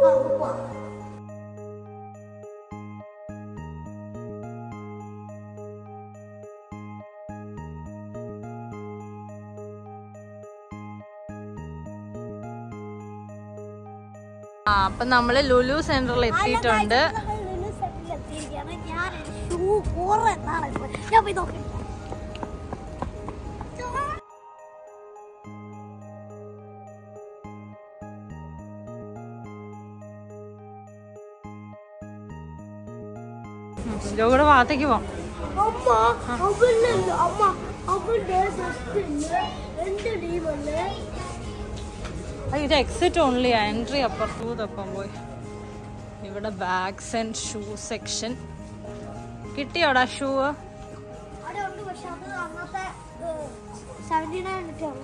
ആ അപ്പൊ നമ്മള് ലുലു സെന്ററിൽ എത്തിയിട്ടുണ്ട് ഞാൻ ഷൂ കുറെ നാളെ ഞാൻ പോയി നോക്കി ജോഗുടെ ഭാഗത്തേക്ക് പോവാം അമ്മ അവനല്ല അമ്മ അവന്റെ സിസ്റ്ററിന് എന്റെ ടീമല്ലേ ആ, ഇത് എക്സിറ്റ് ഓൺലി എൻട്രി അപ്പുറത്തൂതൊപ്പം പോയി ഇവിടെ ബാഗ്സ് ആൻഡ് ഷൂ സെക്ഷൻ കിട്ടിയോടാ ഷൂ അവിടെ ഉണ്ട് പക്ഷെ അത് അന്നത്തെ സെവൻറ്റി നയൻ ഉള്ള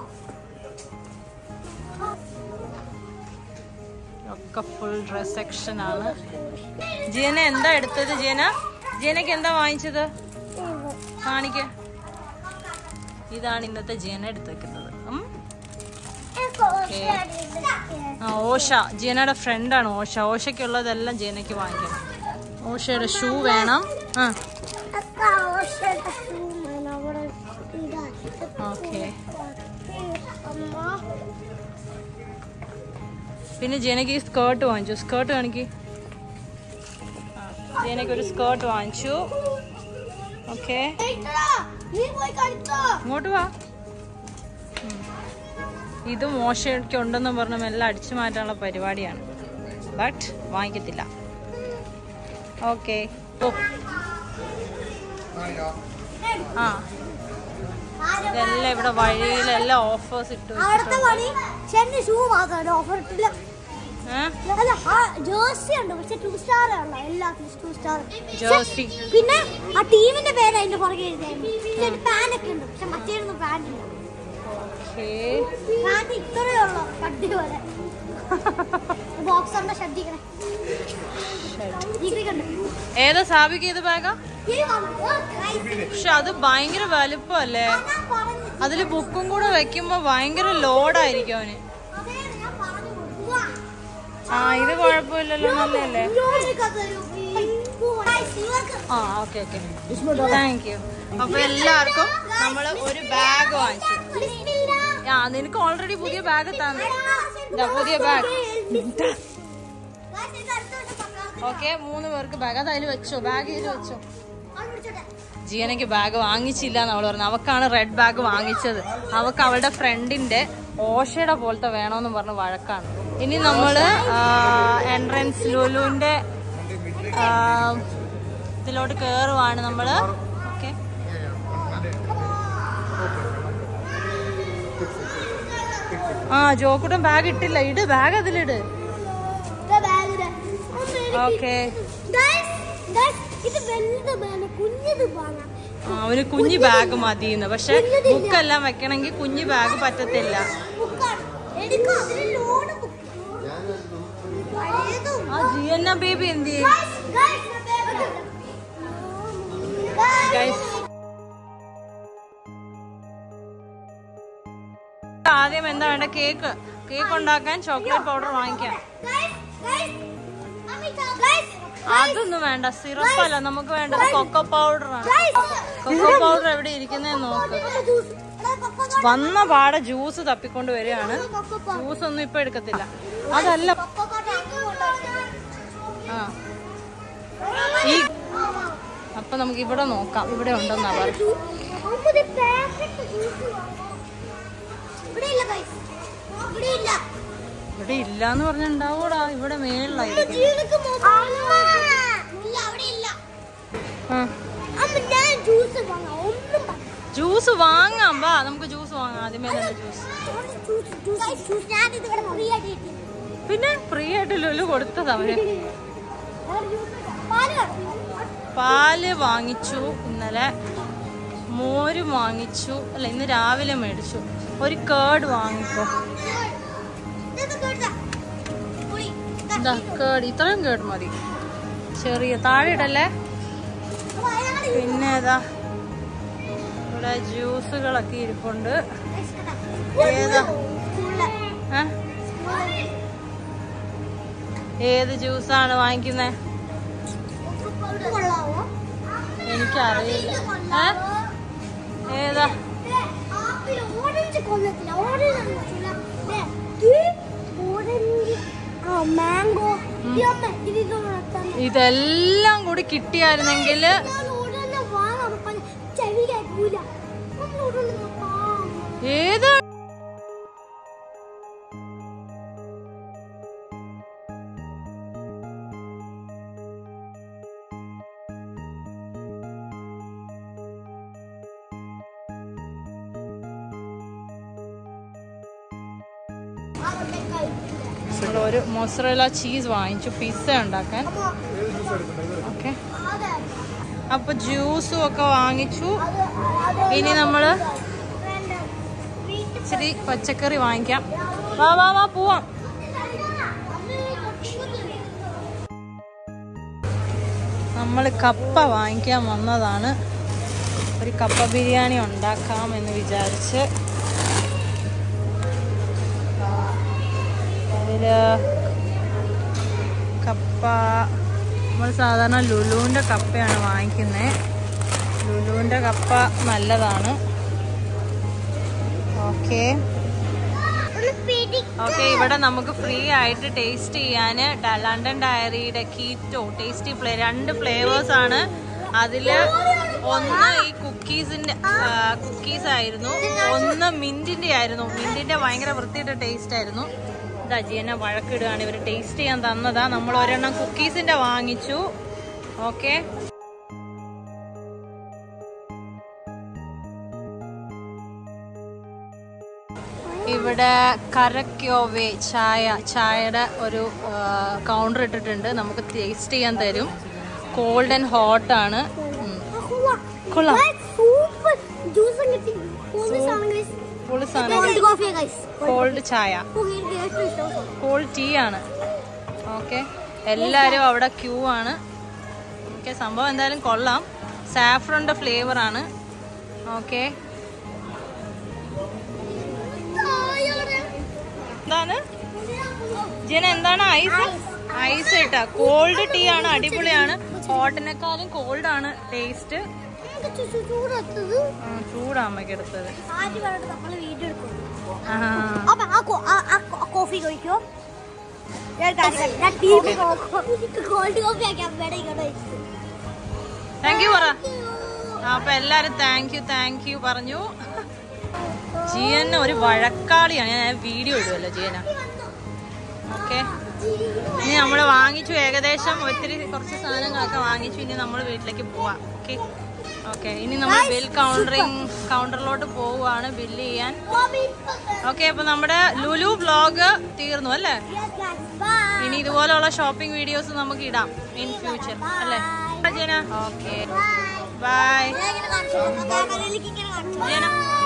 ഒക്കെ ഫുൾ ഡ്രസ് സെക്ഷൻ ആണ് ജീന എന്താ എടുത്തത് ജീന ജീനക്ക് എന്താ വാങ്ങിച്ചത് കാണിക്ക ഇതാണ് ഇന്നത്തെ ജീന എടുത്തേക്കുന്നത് ഉം. ആ ഓഷ ജീനയുടെ ഫ്രണ്ടാണ് ഓഷ ഓഷയ്ക്കുള്ളതെല്ലാം ജീനയ്ക്ക് വാങ്ങിക്കണം ഓഷയുടെ ഷൂ വേണം ആ ഓക്കെ പിന്നെ ജീനയ്ക്ക് ഈ സ്കേർട്ട് വാങ്ങിച്ചു സ്കേർട്ട് കാണിക്ക് ജീനയ്ക്ക് ഒരു സ്കേർട്ട് വാങ്ങിച്ചു ഓക്കെ ഇങ്ങോട്ട് വാ ഉം. ഇത് മോശമൊക്കെ ഉണ്ടെന്ന് പറഞ്ഞ എല്ലാം അടിച്ചു മാറ്റാനുള്ള പരിപാടിയാണ് ബട്ട് വാങ്ങിക്കത്തില്ല ഓക്കെ ഓ ആ ഇതെല്ലാം ഇവിടെ വഴിയിലെല്ലാം ഓഫേഴ്സ് ഇട്ടു അവിടുത്തെ പണി ചെന്നി ഷൂ മാത്രമാണ് ഓഫർ ഇട്ടില്ല ഏഹ് അല്ല ആ ജേഴ്സി ഉണ്ട് പക്ഷെ ടു സ്റ്റാർ ഉള്ള എല്ലാത്തിനും ടു സ്റ്റാർ ജേഴ്സി പിന്നെ ആ ടീമിന്റെ പേര് അതിന്റെ പുറകെ എഴുതിയായിരുന്നു പാൻ ഒക്കെ ഉണ്ട് പക്ഷെ മറ്റേതൊന്നും പാൻ ഇല്ല ഓക്കേ പാൻ ഇത്രയേ ഉള്ളൂ പട്ടി പോലെ ബോക്സറിന്റെ ശ്രദ്ധിക്കണേ ഇതൊക്കെ ഉണ്ട് ഏതാ സാബിക്ക് ഏത് ബാഗാ ഈ വന്നു. ഓ, guys. പക്ഷെ അത് ഭയങ്കര വലുപ്പമല്ലേ ഞാൻ പറഞ്ഞു അതില് ബുക്കും കൂടെ വെക്കുമ്പോ ഭയങ്കര ലോഡായിരിക്കും അവന് അതേ ഞാൻ പറഞ്ഞു കൊടുക്കുക ആ ഇത് കുഴപ്പമില്ലല്ലോ നല്ലല്ലേ ആ ഓക്കെ ഓക്കെ താങ്ക് യു അപ്പൊ എല്ലാവർക്കും നമ്മൾ ഒരു ബാഗ് വാങ്ങിച്ചു ആ നിനക്ക് ഓൾറെഡി പുതിയ ബാഗ് തന്നെ ഇതാ പുതിയ ബാഗ് ഓക്കെ മൂന്ന് പേർക്ക് ബാഗ് അത് അതിൽ വെച്ചോ ബാഗ് ഇതിൽ വെച്ചോ ജീവനയ്ക്ക് ബാഗ് വാങ്ങിച്ചില്ല എന്ന് അവൾ പറഞ്ഞു അവക്കാണ് റെഡ് ബാഗ് വാങ്ങിച്ചത് അവക്ക് അവളുടെ ഫ്രണ്ടിന്റെ ഓഷയുടെ പോലത്തെ വേണമെന്ന് പറഞ്ഞ് വഴക്കാണ് ഇനി നമ്മള് എൻട്രൻസ് ലുലുവിന്റെ ആ, ഇതിലോട്ട് കേറുവാണ് നമ്മള് ഓക്കെ ആ ജോക്കുട്ടൻ ബാഗ് ഇട്ടില്ല ഇട് ബാഗ് അതിലിട് ഓക്കെ ഇത് വലുത് വേണം കുഞ്ഞത് വേണം അവന് കുഞ്ഞു ബാഗ് മതിയെന്ന് പക്ഷെ ബുക്കെല്ലാം വെക്കണമെങ്കിൽ കുഞ്ഞു ബാഗ് പറ്റത്തില്ല ബുക്കാണ് എടുക്കാം അതിന് ലോഡ് ബുക്ക് പഴയതും ആ ജിയന്ന ബേബി എന്ത് ചെയ്യും Guys, guys, guys. Guys. ആദ്യം എന്താ വേണ്ട കേക്ക് കേക്ക് ഉണ്ടാക്കാൻ ചോക്ലേറ്റ് പൗഡർ വാങ്ങിക്കാം Guys, guys. അമിത, guys. അതൊന്നും വേണ്ട സിറപ്പ് അല്ല നമുക്ക് വേണ്ടത് കൊക്കോ പൗഡർ ആണ് Guys. കൊക്കോ പൗഡർ എവിടെ ഇരിക്കുന്നതെന്ന് നോക്ക് എടാ, juice. എടാ, കൊക്കോ വന്ന പാടെ ജ്യൂസ് തപ്പിക്കൊണ്ട് വരികയാണ് കൊക്കോ പൗഡർ. ജ്യൂസ് ഒന്നും ഇപ്പൊ എടുക്കത്തില്ല അതല്ല കൊക്കോ പൗഡർ കൊണ്ടുവരാം. ആ ഈ അപ്പൊ നമുക്ക് ഇവിടെ നോക്കാം ഇവിടെ ഉണ്ടെന്നാ പറയും അമ്മത് packet juice വേണം. ഇവിടെ ഇല്ല guys. ഇവിടെ ഇല്ല. ഇവിടെ ഇല്ലാന്ന് പറഞ്ഞുണ്ടാവൂടാ ഇവിടെ മേളിലായിരിക്കും ജീവനക്ക് mobile ഇല്ല, അവിടെ ഇല്ല. ആ അമ്മ ഞാൻ ജ്യൂസ് വാങ്ങാം ഒന്നും പ- ജ്യൂസ് വാങ്ങാം വാ നമുക്ക് ജ്യൂസ് വാങ്ങാം ആദ്യമേ തന്നെ ജ്യൂസ് ജ്യൂസ്, ജ്യൂസ്, ജ്യൂസ്. ഞാനിത് ഇവിടെ free ആയിട്ട് കിട്ടി. പിന്നെ ഫ്രീ ആയിട്ട് ലുലു കൊടുത്തത് അവന് വേറെ ജ്യൂസ് ഇല്ല. പാല് വേണം. പാല് വാങ്ങിച്ചു ഇന്നലെ മോര് വാങ്ങിച്ചു അല്ല ഇന്ന് രാവിലെ മേടിച്ചു ഒരു കേർഡ് വാങ്ങിക്കോ ഇതൊക്കെ എടുത്താ. പൊടി. ഇതാ. എന്താ കേർഡ് ഇത്രയും കേർഡ് മതി ചെറിയ താഴെ ഇടല്ലേ അപ്പൊ അയാള് പിന്നെ ഏതാ ഇവിടെ ജ്യൂസുകളൊക്കെ ഇരിപ്പുണ്ട് guys കണ്ടോ? ഏതാ സ്കൂളിലെ. ഏ? സ്കൂളിലെ. ഏത് ജ്യൂസാണ് വാങ്ങിക്കുന്നത് ഇത് കൊള്ളാവോ എനിക്കറിയില്ല ഏ ഏതാ ആപ്പിൾ ഓറഞ്ച് കൊള്ളത്തില്ല ഓറഞ്ച് ഓറഞ്ച് ആ മാംഗോ ഇത് ഇതൊന്നും ഇതെല്ലാം കൂടി കിട്ടിയായിരുന്നെങ്കിൽ ഞാൻ ഉടനെ വാങ്ങാം അപ്പം ചെവി കേൾക്കൂല നമ്മൾ ഉടനെ വാങ്ങാം. ഏത് ആ കൊണ്ടേ കഴിക്കില്ല. നമ്മൾ ഒരു മൊസറല ചീസ് വാങ്ങിച്ചു പിസ്സ ഉണ്ടാക്കാൻ അമ്മോ, ഓക്കെ അതെ, അപ്പൊ ജ്യൂസും ഒക്കെ വാങ്ങിച്ചു അത് അത് ഇനി നമ്മള് വേണ്ട. വീട്ടിൽ ഇച്ചിരി പച്ചക്കറി വാങ്ങിക്കാം വാ വാ വാ പോവാം നമ്മൾ കപ്പ വാങ്ങിക്കാൻ വന്നതാണ് ഒരു കപ്പ ബിരിയാണി ഉണ്ടാക്കാം എന്ന് വിചാരിച്ച് അതില് കപ്പ നമ്മൾ സാധാരണ ലുലുവിൻ്റെ കപ്പയാണ് വാങ്ങിക്കുന്നത് ലുലുവിൻ്റെ കപ്പ നല്ലതാണ് ഓക്കേ ഒന്ന് പിടി ഓക്കെ ഇവിടെ നമുക്ക് ഫ്രീ ആയിട്ട് ടേസ്റ്റ് ചെയ്യാൻ ലണ്ടൻ ഡയറിയുടെ കീറ്റോ ടേസ്റ്റി ഫ്ലേ രണ്ട് ഫ്ലേവേഴ്സ് ആണ് അതില് ഒന്ന് ഈ കുക്കീസിന്റെ കുക്കീസ് ആയിരുന്നു ഒന്ന് മിന്റിന്റെ ആയിരുന്നു മിന്റിന്റെ ഭയങ്കര വൃത്തിയുടെ ടേസ്റ്റ് ആയിരുന്നു ഇത് അജിയനെ വഴക്കിടുകയാണ് ഇവർ ടേസ്റ്റ് ചെയ്യാൻ തന്നതാ നമ്മൾ ഒരെണ്ണം കുക്കീസിന്റെ വാങ്ങിച്ചു ഓക്കെ ഇവിടെ കരക്യോവേ ചായ ചായയുടെ ഒരു കൗണ്ടർ ഇട്ടിട്ടുണ്ട് നമുക്ക് ടേസ്റ്റ് ചെയ്യാൻ തരും കോൾഡ് ആൻഡ് ഹോട്ട് ആണ് ഉം. കൊള്ളാം സൂപ്പർ ജ്യൂസും കിട്ടി കോഫി സാധനം guys. പൊളി സാധനം കോൾഡ് കോഫിയാ guys. കോൾഡ് ചായ ഓ, എനിക്ക് ഏറ്റവും ഇഷ്ടം. കോൾഡ് ടീ ആണ് ഓക്കെ എല്ലാവരും അവിടെ ക്യൂ ആണ് ഓക്കെ സംഭവം എന്തായാലും കൊള്ളാം സാഫ്രോണിന്റെ ഫ്ലേവർ ആണ് ഓക്കെ താഴെ. എന്താണ് ജിന എന്താണ് ഐസ് ഐസ് ഇട്ടാ കോൾഡ് ടീ ആണ് അടിപൊളിയാണ് ഹോട്ടിനെക്കാളും കോൾഡ് ആണ് ടേസ്റ്റ് നമുക്ക് ചു- ചു- ചൂടെടുത്തത് ചൂടാമ്മയ്ക്ക് എടുത്തത് ആദ്യം പറഞ്ഞിട്ട് നമ്മള് വീഡിയോ എടുക്കും ആ അപ്പൊ ആ കോ- ആ- ആ കോ- കോഫി കഴിക്കോ ഞാൻ കാര്യം പറയാം. ഞാൻ ടീ കോൾഡ് കോഫി ആക്കി അമ്മയുടെ ഇങ്ങോട്ട് വെച്ചു. താങ്ക് യു പറ ആ, അപ്പൊ എല്ലാരും താങ്ക് യു താങ്ക് യു പറഞ്ഞു ജിയൻ ഒരു വഴക്കാളിയാണ് ഞാൻ വീഡിയോ ഇടുമല്ലോ ജിയന ഓക്കെ ഇനി നമ്മൾ വാങ്ങിച്ചു ഏകദേശം ഒത്തിരി കുറച്ച് സാധനങ്ങളൊക്കെ വാങ്ങിച്ചു ഇനി നമ്മൾ വീട്ടിലേക്ക് പോവാം ഓക്കെ ഓക്കെ ഇനി നമ്മൾ ബിൽ കൗണ്ടറിങ് കൗണ്ടറിലോട്ട് പോവുകയാണ് ബില്ല് ചെയ്യാൻ ഓക്കെ അപ്പൊ നമ്മുടെ ലുലു വ്ലോഗ് തീർന്നു അല്ലേ Yes, guys. Bye. ഇനി ഇതുപോലെയുള്ള ഷോപ്പിംഗ് വീഡിയോസ് നമുക്ക് ഇടാം ഇൻ ഫ്യൂച്ചർ അല്ലേ ജന ഓക്കെ Bye. ബൈ ഞാൻ ഇങ്ങനെ കാണിച്ചു തരാം. ക്യാമറയിലേക്ക് ഇങ്ങനെ കാണിച്ചു തരാം. ജന